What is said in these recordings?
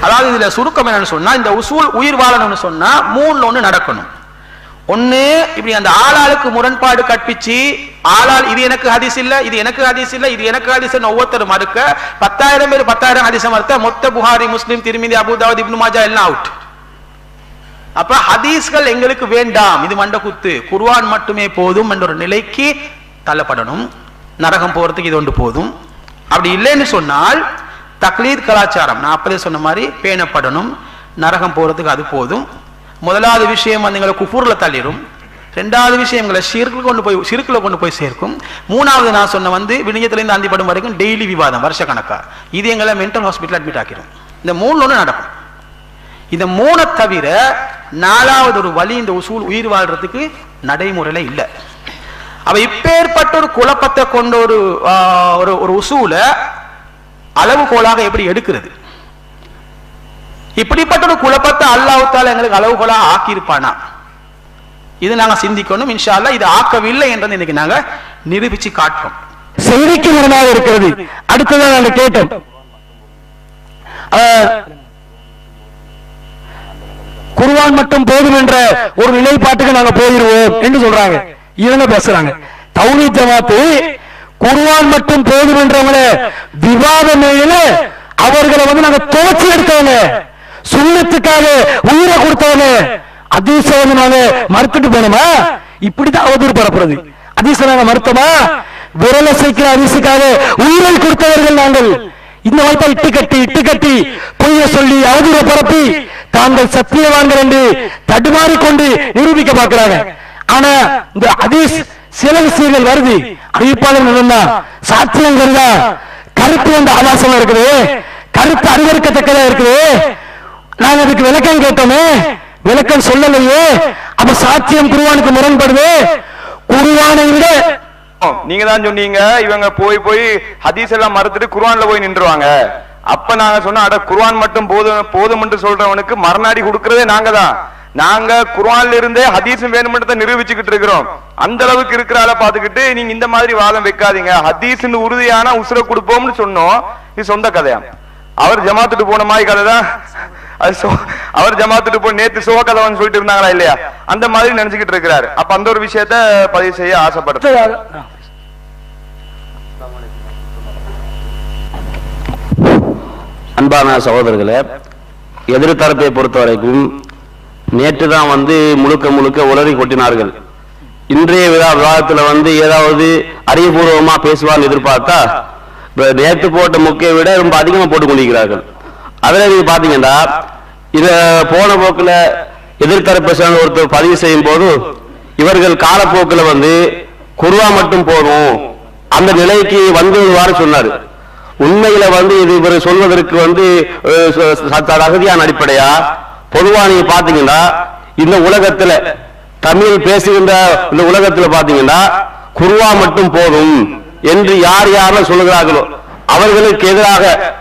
அதாவது இதுல சுருக்கம் என்னன்னு சொன்னா இந்த உசூல் உயிர் வாழணும்னு சொன்னா மூணுல ஒண்ணு நடக்கணும் ஒண்ணு இப்படி அந்த ஆளாளுக்கு முரண்பாடு கற்பிச்சு ஆளால் இது எனக்கு ஹதீஸ் இல்ல இது எனக்கு ஹதீஸ் இல்ல இது எனக்கு ஹதீஸ் ஒவ்வொருத்தரும் மறுக்க பத்தாயிரம் பேர் பத்தாயிரம் ஹதீஸை மறுத்த மொத்த புகாரி முஸ்லிம் திருமிதி அபுதாவத் இப்னு மாஜா எல்லாம் அவுட் அப்ப ஹதீஸ்கள் எங்களுக்கு வேண்டாம் இது மண்ட குத்து குர்ஆன் மட்டுமே போதும் என்ற ஒரு நிலைக்கு தள்ளப்படணும் நரகம் போறதுக்கு இது ஒன்று போதும் அப்படி இல்லைன்னு சொன்னால் தக்லீத் கலாச்சாரம் நான் அப்பதே சொன்ன மாதிரி பேணப்படணும் நரகம் போறதுக்கு அது போதும் முதலாவது விஷயம் வந்து எங்களை குஃபூர்ல தள்ளிடும் ரெண்டாவது விஷயம் எங்களை ஷிர்கில் கொண்டு போய் ஷிர்கில் கொண்டு போய் சேர்க்கும் மூணாவது நான் சொன்ன வந்து விநியத்திலிருந்து அந்திப்படும் வரைக்கும் டெய்லி விவாதம் வருஷ கணக்கா இது எங்களை மென்டல் ஹாஸ்பிட்டல் அட்மிட் ஆக்கிடும் இந்த மூணு ஒன்று நடக்கும் இந்த மூணை தவிர நாலாவது ஒரு வழி இந்த உசூல் உயிர் வாழ்றதுக்கு நடைமுறையில இல்ல அவ இப்பேற்பட்ட ஒரு குழப்பத்தை கொண்ட ஒரு ஆஹ், ஒரு ஒரு உசூல அளவுகோலாக எப்படி எடுக்கிறது இப்படிப்பட்ட ஒரு குழப்பத்தை அல்லாஹ்தால எங்களுக்கு அளவுகோலாக ஆக்கியிருப்பானா இது நாங்க சிந்திக்கணும் இன்ஷா அல்லாஹ் இது ஆக்கவில்லை என்றதை இன்னைக்கு நாங்க நிரூபிச்சு காட்டுறோம் செய்திக்கு முரணாக இருக்கிறது அடுத்ததான் நாங்க கேட்டோம் அஹ், குர்ஆன் மட்டும் போதும் என்ற ஒரு நிலைப்பாட்டுக்கு நாங்க போயிருவோம் என்று சொல்றாங்க இவங்க பேசுறாங்க தௌஹீ ஜமாத்து குர்ஆன் மட்டும் போதும் என்றவங்கள விவாத மேல அவர்களை வந்து நாங்க துவச்சி எடுத்தவங்க சுண்ணத்துக்காக உயிரை கொடுத்தவங்க அதீச வந்து நாங்க மறுத்துட்டு போனோமா இப்படிதான் அவதூறு பரப்புறது அதீச நாங்க மறுத்தோமா விரல சைக்கிற அரிசுக்காக உயிரை கொடுத்தவர்கள் நாங்கள் இந்த வாய்ப்பை இட்டு கட்டி இட்டு கட்டி பொய்ய சொல்லி அவதூற பரப்பி தாங்கள் சத்தியவான்கள் என்று தடுமாறி கொண்டு நிரூபிக்க பார்க்கிறாங்க ஆனா இந்த அதீஸ் சில விஷயங்கள் வருது அறிவிப்பாளர் இருந்தா சாத்தியம் கருதா கருத்து வந்து ஆபாசமா இருக்குது கருத்து அறிவறுக்கத்தக்கதா இருக்குது நாங்க அதுக்கு விளக்கம் கேட்டோமே விளக்கம் சொல்லலையே அப்ப சாத்தியம் குருவானுக்கு முரண்படுது குருவானை விட நீங்க தான் சொன்னீங்க இவங்க போய் போய் ஹதீஸ் எல்லாம் மறுத்துட்டு குர்ஆன்ல போய் நின்றுவாங்க அப்ப நாங்க சொன்னோம் அட குர்ஆன் மட்டும் போதும் போதும் என்று சொல்றவனுக்கு மறுநாடி கொடுக்கறதே நாங்க தான் நாங்க குர்ஆன்ல இருந்தே ஹதீஸும் வேணும்ன்றத நிரூபிச்சுக்கிட்டு இருக்கிறோம் அந்த அளவுக்கு இருக்கிற ஆளை பாத்துக்கிட்டு நீங்க இந்த மாதிரி வாதம் வைக்காதீங்க ஹதீஸ்னு உறுதியான உசுர கொடுப்போம்னு சொன்னோம் இது சொந்த கதையா அவர் ஜமாத்துட்டு போன மாதிரி கதை தான் அது சோ- அவர் ஜமாத்துட்டு போய் நேத்து சோக கதைன்னு சொல்லிட்டு இருந்தாங்களா இல்லையா அந்த மாதிரி நினைச்சுக்கிட்டு இருக்கிறாரு அப்ப அந்த ஒரு விஷயத்த பதிவு செய்ய ஆசைப்படுறேன் அடுத்ததாக அன்பான சகோதரர்களே எதிர்த்தரப்பை பொறுத்த வரைக்கும் நேற்று தான் வந்து முழுக்க முழுக்க உளறி கொட்டினார்கள் இன்றைய விழா விவாதத்துல வந்து ஏதாவது அறிவுபூர்வமா பேசுவான்னு எதிர்பார்த்தா இப்ப நேற்று போட்ட முக்கிய விட ரொம்ப அதிகமா போட்டுக் கொண்டிருக்கிறார்கள் அதுல நீங்க பாத்தீங்கன்னா இத போன போக்குல எதிர்த்தரப்பை சேர்ந்த ஒருத்தர் பதிவு செய்யும் போது இவர்கள் காலப்போக்குல வந்து குருவா மட்டும் போதும் அந்த நிலைக்கு வந்து வருவாரு சொன்னாரு உண்மையில வந்து இது இவர் சொல்வதற்கு வந்து அஹ், ச- ச- தகுதியான அடிப்படையா பொதுவா நீங்க பாத்தீங்கன்னா இந்த உலகத்துல தமிழ் பேசுகின்ற இந்த உலகத்துல பாத்தீங்கன்னா குருவா மட்டும் போதும் என்று யார் யாரெல்லாம் சொல்லுகிறார்களோ அவர்களுக்கு எதிராக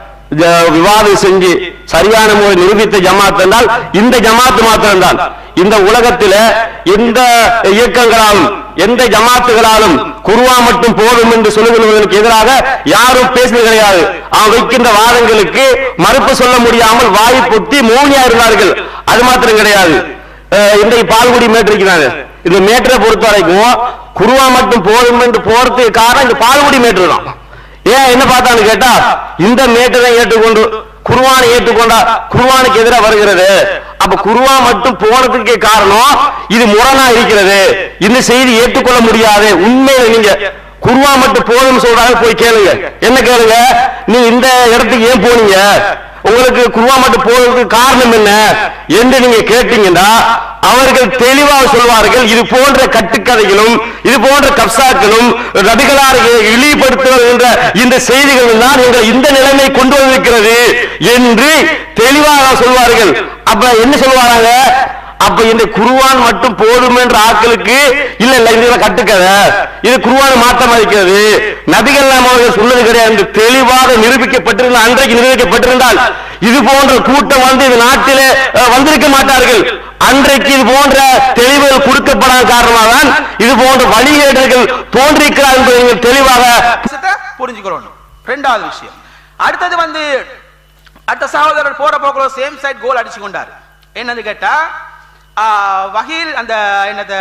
ஜ- விவாதம் செஞ்சு சரியான முறை நிரூபித்த ஜமாத் என்றால் இந்த ஜமாத் மாத்திரம்தான் இந்த உலகத்தில எந்த இயக்கங்களாலும் எந்த ஜமாத்துகளாலும் குருவா மட்டும் போதும் என்று சொல்லுகிறவர்களுக்கு எதிராக யாரும் பேசுவது கிடையாது அவன் வைக்கின்ற வாதங்களுக்கு மறுப்பு சொல்ல முடியாமல் வாய் பொத்தி மௌனியா இருந்தார்கள் அது மாத்திரம் கிடையாது அஹ் இன்றைக்கு பால்குடி மேட்டு இருக்கிறாங்க இந்த மேட்டரை பொறுத்த வரைக்கும் குருவா மட்டும் போதும் என்று போறதுக்கு காரணம் இந்த பால்குடி மேட்டு தான் ஏன் என்ன பார்த்தான்னு கேட்டா இந்த மேட்டரை ஏற்றுக்கொண்டு குருவானை ஏற்றுக்கொண்டா குருவானுக்கு எதிராக வருகிறது அப்ப குருவா மட்டும் போனதுக்கு காரணம் இது முரணா இருக்கிறது இந்த செய்தி ஏற்றுக்கொள்ள முடியாது உண்மையில நீங்க குருவா மட்டும் போதும் சொல்றாங்க போய் கேளுங்க என்ன கேளுங்க நீ இந்த இடத்துக்கு ஏன் போனீங்க உங்களுக்கு குருவா மட்டும் போவதற்கு காரணம் என்ன என்று நீங்க கேட்டீங்கன்னா அவர்கள் தெளிவாக சொல்வார்கள் இது போன்ற கட்டுக்கதைகளும் இது போன்ற கப்சாக்களும் நபிகளார் இழிவுபடுத்துகின்ற இந்த செய்திகள் தான் எங்களை இந்த நிலைமை கொண்டு வந்திருக்கிறது என்று தெளிவாக சொல்வார்கள் அப்ப என்ன சொல்வாங்க அப்ப இந்த குருவான் மட்டும் போதும் என்ற ஆட்களுக்கு இல்ல இல்ல இது கட்டுக்கதை இது குருவான் மாற்றம் இருக்கிறது நபிகள் நாம் அவர்கள் சொன்னது கிடையாது என்று தெளிவாக நிரூபிக்கப்பட்டிருந்தால் அன்றைக்கு நிரூபிக்கப்பட்டிருந்தால் இது போன்ற கூட்டம் வந்து இந்த நாட்டிலே அஹ், வந்திருக்க மாட்டார்கள் அன்றைக்கு இது போன்ற தெளிவுகள் கொடுக்கப்படாத காரணமாக தான் இது போன்ற வழிகேடுகள் தோன்றியிருக்கிறார் என்பதை நீங்கள் தெளிவாக விஷயத்தை புரிஞ்சுக்கிறோம் ரெண்டாவது விஷயம் அடுத்தது வந்து அடுத்த சகோதரர் போற போக்குல சேம் சைட் கோல் அடிச்சு கொண்டார் என்னது கேட்டா ஆ, வகீல் அந்த என்னது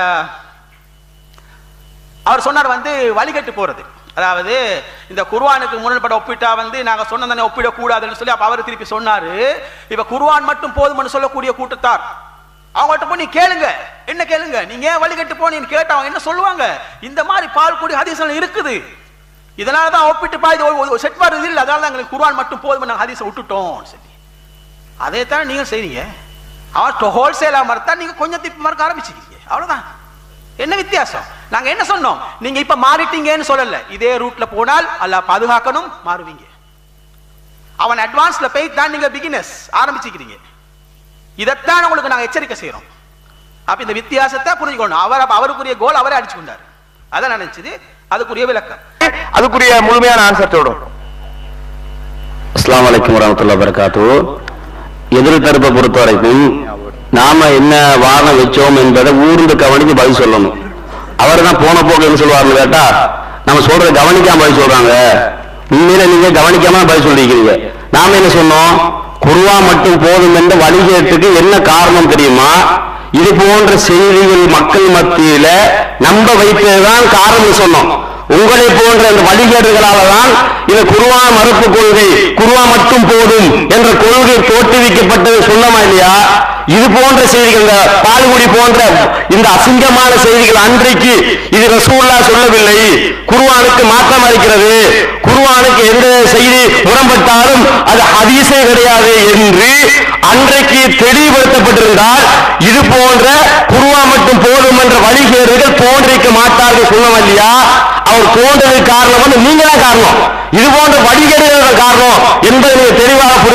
அவர் சொன்னார் வந்து வழிகட்டு போறது அதாவது இந்த குர்ஆனுக்கு முரண்பட ஒப்பிட்டா வந்து நாங்க சொன்னதானே ஒப்பிடக்கூடாதுன்னு சொல்லி அப்ப அவர் திருப்பி சொன்னாரு இப்ப குர்ஆன் மட்டும் போதும்னு சொல்லக்கூடிய கூட்டத்தார் அவங்கள்ட்ட போய் நீ கேளுங்க என்ன கேளுங்க நீங்க ஏன் வழிகட்டு போனீங்கன்னு கேட்டா அவங்க என்ன சொல்லுவாங்க இந்த மாதிரி பால் கூடி ஹதீஸ்ல இருக்குது இதனால தான் ஒப்பிட்டு பா இது செட் வருது இல்லை அதனால தான் எங்களுக்கு குர்ஆன் மட்டும் போதும் நாங்கள் ஹதீஸை விட்டுட்டோம் சொல்லி அதே தான் நீங்க செய்றீங்க அவன் ஹோல்சேலா மறுத்தா நீங்க கொஞ்சம் திப்பு மறுக்க ஆரம்பிச்சிருக்கீங்க அவ்வளவுதான் என்ன வித்தியாசம் நாங்க என்ன சொன்னோம் நீங்க இப்ப மாறிட்டீங்கன்னு சொல்லல இதே ரூட்ல போனால் அல்லாஹ் பாதுகாக்கணும் மாறுவீங்க அவன் அட்வான்ஸ்ல போய் தான் நீங்க பிகினஸ் ஆரம்பிச்சுக்கிறீங்க இதைத்தான் உங்களுக்கு நாங்க எச்சரிக்கை செய்யறோம் அப்ப இந்த வித்தியாசத்தை புரிஞ்சுக்கணும் அவர் அப்ப அவருக்குரிய கோல் அவரே அடிச்சு கொண்டார் அதான் நினைச்சது அதுக்குரிய விளக்கம் அதுக்குரிய முழுமையான ஆன்சர் சொல்றோம் அஸ்ஸலாமு அலைக்கும் வரமத்துல்லா வரகாத்து எதிர் தரப்பை பொறுத்த வரைக்கும் நாம என்ன வாதம் வச்சோம் என்பதை ஊர்ந்து கவனித்து பதில் சொல்லணும் அவர் தான் போன போக்கு என்ன சொல்லுவாருன்னு கேட்டா நம்ம சொல்றதை கவனிக்காம பதில் சொல்றாங்க உண்மையில நீங்க கவனிக்காம பதில் சொல்லிருக்கீங்க நாம என்ன சொன்னோம் குருவா மட்டும் போதும் என்ற வழிகேட்டுக்கு என்ன காரணம் தெரியுமா இது போன்ற செய்திகள் மக்கள் மத்தியில நம்ப வைப்பதுதான் காரணம் சொன்னோம் உங்களை போன்ற அந்த வழிகேடுகளால தான் இந்த குருவா மறுப்பு கொள்கை குருவா மட்டும் போதும் என்ற கொள்கை தோற்றுவிக்கப்பட்டது சொன்னமா இல்லையா இது போன்ற செய்திகள் இந்த பால்குடி போன்ற இந்த அசிங்கமான செய்திகள் அன்றைக்கு இது ரசூல்லா சொல்லவில்லை குருவானுக்கு மாற்றம் அளிக்கிறது குருவானுக்கு எந்த செய்தி முரண்பட்டாலும் அது ஹதீஸே கிடையாது என்று அன்றைக்கு தெளிவுபடுத்தப்பட்டிருந்தால் இது போன்ற குருவா மட்டும் போதும் என்ற வழிகேடுகள் தோன்றிக்க மாட்டார்கள் சொன்னோம் இல்லையா அவர் தோன்றதுக்கு காரணம் வந்து நீங்க தான் காரணம் இது போன்ற வழிகேடுகள் காரணம் என்பதை நீங்க தெளிவாக புரிந்து